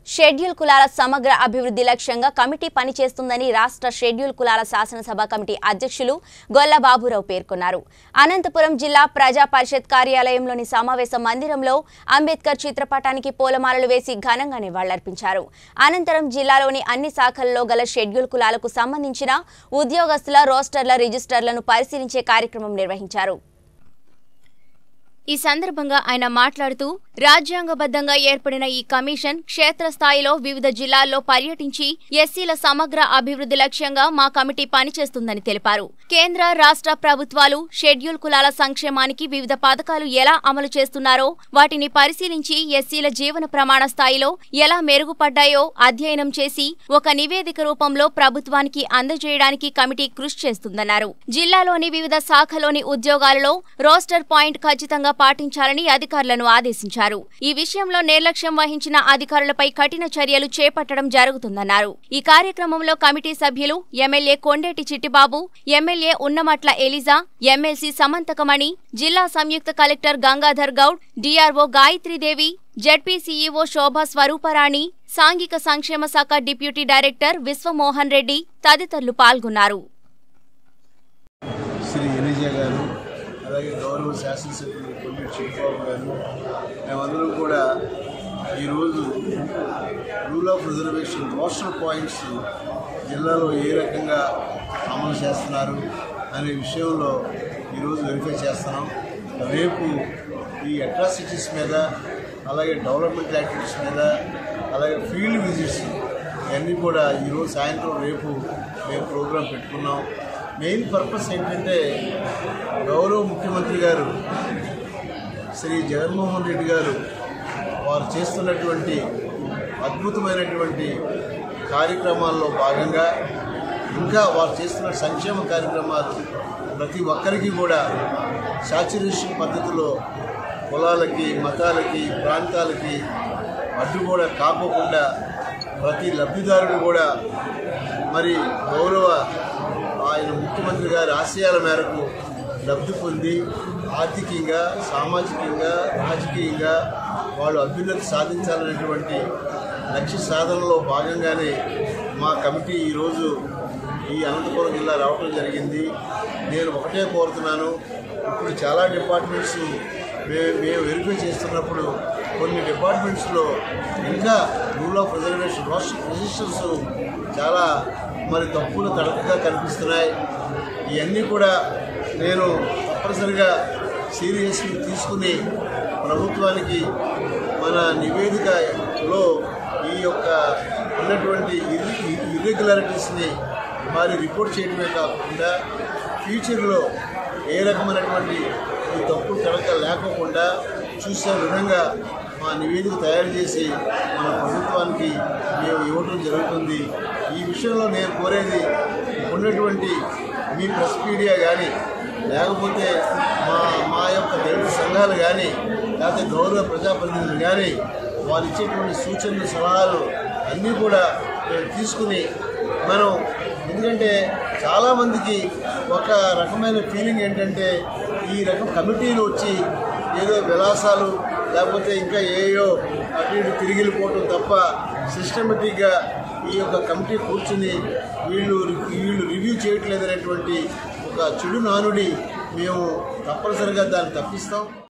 schedule కులాల సమగ్ర అభివృద్ధి లక్ష్యంగా కమిటీ పనిచేస్తుందని రాష్ట్ర షెడ్యూల్ కులాల శాసనసభ కమిటీ అధ్యక్షులు గొల్ల బాబురావు పేర్కొన్నారు అనంతపురం జిల్లా ప్రజా పరిషత్ కార్యాలయంలోని సమావేశ మందిరంలో అంబేద్కర్ చిత్రపటానికి పూలమాలలు వేసి ఘనంగా నివాళులర్పించారు అనంతరం జిల్లాలోని అన్ని శాఖల్లో గల షెడ్యూల్ కులాలకు సంబంధించిన ఉద్యోగస్తుల రోస్టర్ల రిజిస్టర్లను పరిశీలించే కార్యక్రమం నిర్వహించారు ఈ సందర్భంగా ఆయన మాట్లాడుతూ రాజ్యాంగబద్ధంగా ఏర్పడిన ఈ కమిషన్ క్షేత్రస్థాయిలో వివిధ జిల్లాల్లో పర్యటించి ఎస్సీల సమగ్ర అభివృద్ధి లక్ష్యంగా మా కమిటీ పనిచేస్తుందని తెలిపారు కేంద్ర రాష్ట్ర ప్రభుత్వాలు షెడ్యూల్ కులాల సంక్షేమానికి వివిధ పథకాలు ఎలా అమలు చేస్తున్నారో వాటిని పరిశీలించి ఎస్సీల జీవన ప్రమాణ స్థాయిలో ఎలా మెరుగుపడ్డాయో అధ్యయనం చేసి ఒక నివేదిక రూపంలో ప్రభుత్వానికి అందజేయడానికి కమిటీ కృషి చేస్తుందన్నారు జిల్లాలోని వివిధ శాఖలోని ఉద్యోగాలలో రోస్టర్ పాయింట్ ఖచ్చితంగా పాటించాలని అధికారులను ఆదేశించారు ఈ విషయంలో నిర్లక్ష్యం వహించిన అధికారులపై కఠిన చర్యలు చేపట్టడం జరుగుతుందన్నారు ఈ కార్యక్రమంలో కమిటీ సభ్యులు MLA Kondeti Chittibabu MLA Unnamatla Eliza MLC Samanthakamani జిల్లా సంయుక్త collector Gangadhar Goud DRO Gayatridevi ZP CEO Shobha Swaruparani సాంఘిక సంక్షేమ శాఖ డిప్యూటీ డైరెక్టర్ విశ్వమోహన్ రెడ్డి తదితరులు పాల్గొన్నారు శ్రీ ఎలిజా గారు అలాగే గౌరవ శాసనసభ్యులు కొల్లి చిట్టిబాబు గారు మేమందరం కూడా ఈరోజు rule of reservation roster points జిల్లాలో ఏ రకంగా అమలు చేస్తున్నారు అనే విషయంలో ఈరోజు వెరిఫై చేస్తున్నాం రేపు ఈ అట్రాసిటీస్ మీద అలాగే డెవలప్మెంట్ యాక్టివిటీస్ మీద అలాగే ఫీల్డ్ విజిట్స్ ఇవన్నీ కూడా ఈరోజు సాయంత్రం రేపు మేము ప్రోగ్రాం పెట్టుకున్నాం మెయిన్ పర్పస్ ఏంటంటే గౌరవ ముఖ్యమంత్రి గారు శ్రీ జగన్మోహన్ రెడ్డి గారు వారు చేస్తున్నటువంటి అద్భుతమైనటువంటి కార్యక్రమాల్లో భాగంగా ఇంకా వారు చేస్తున్న సంక్షేమ కార్యక్రమాలు ప్రతి ఒక్కరికి కూడా సాచురేషన్ పద్ధతిలో కులాలకి మతాలకి ప్రాంతాలకి అడ్డు కూడా కాకోకుండా ప్రతి లబ్ధిదారుడు కూడా మరి గౌరవ ఆయన ముఖ్యమంత్రి గారి ఆశయాల మేరకు లబ్ధి పొంది ఆర్థికంగా సామాజికంగా రాజకీయంగా వాళ్ళు అభ్యున్నతి సాధించాలనేటువంటి లక్ష్య సాధనలో భాగంగానే మా కమిటీ ఈరోజు ఈ అనంతపురం జిల్లా రావడం జరిగింది నేను ఒకటే కోరుతున్నాను ఇప్పుడు చాలా డిపార్ట్మెంట్స్ మేము మేము వెరిఫై చేస్తున్నప్పుడు కొన్ని డిపార్ట్మెంట్స్లో ఇంకా rule of reservation roster registers చాలా మరి తప్పులు తడకగా కనిపిస్తున్నాయి ఇవన్నీ కూడా నేను తప్పనిసరిగా సీరియస్గా తీసుకుని ప్రభుత్వానికి మన నివేదికలో ఈ యొక్క ఉన్నటువంటి ఇర్రెగ్యులారిటీస్ని మరి రిపోర్ట్ చేయడమే కాకుండా ఫ్యూచర్లో ఏ రకమైనటువంటి ఈ తప్పుడు తడక లేకోకుండా చూసే విధంగా మా నివేదిక తయారు చేసి మన ప్రభుత్వానికి మేము ఇవ్వడం జరుగుతుంది ఈ విషయంలో నేను కోరేది ఉన్నటువంటి మీ ప్రెస్ మీడియా కానీ లేకపోతే మా మా యొక్క దళిత సంఘాలు కానీ లేకపోతే గౌరవ ప్రజాప్రతినిధులు కానీ వాళ్ళు ఇచ్చేటువంటి సూచనలు సలహాలు అన్నీ కూడా మేము తీసుకుని మనం ఎందుకంటే చాలామందికి ఒక రకమైన ఫీలింగ్ ఏంటంటే ఈ రకం కమిటీలు వచ్చి ఏదో విలాసాలు లేకపోతే ఇంకా ఏయో అటు ఇటు తిరిగి వెళ్ళిపోవటం తప్ప సిస్టమేటిక్గా ఈ యొక్క కమిటీ కూర్చుని వీళ్ళు వీళ్ళు రివ్యూ చేయట్లేదనేటువంటి ఒక చెడు నానుడి మేము తప్పనిసరిగా దాన్ని తప్పిస్తాం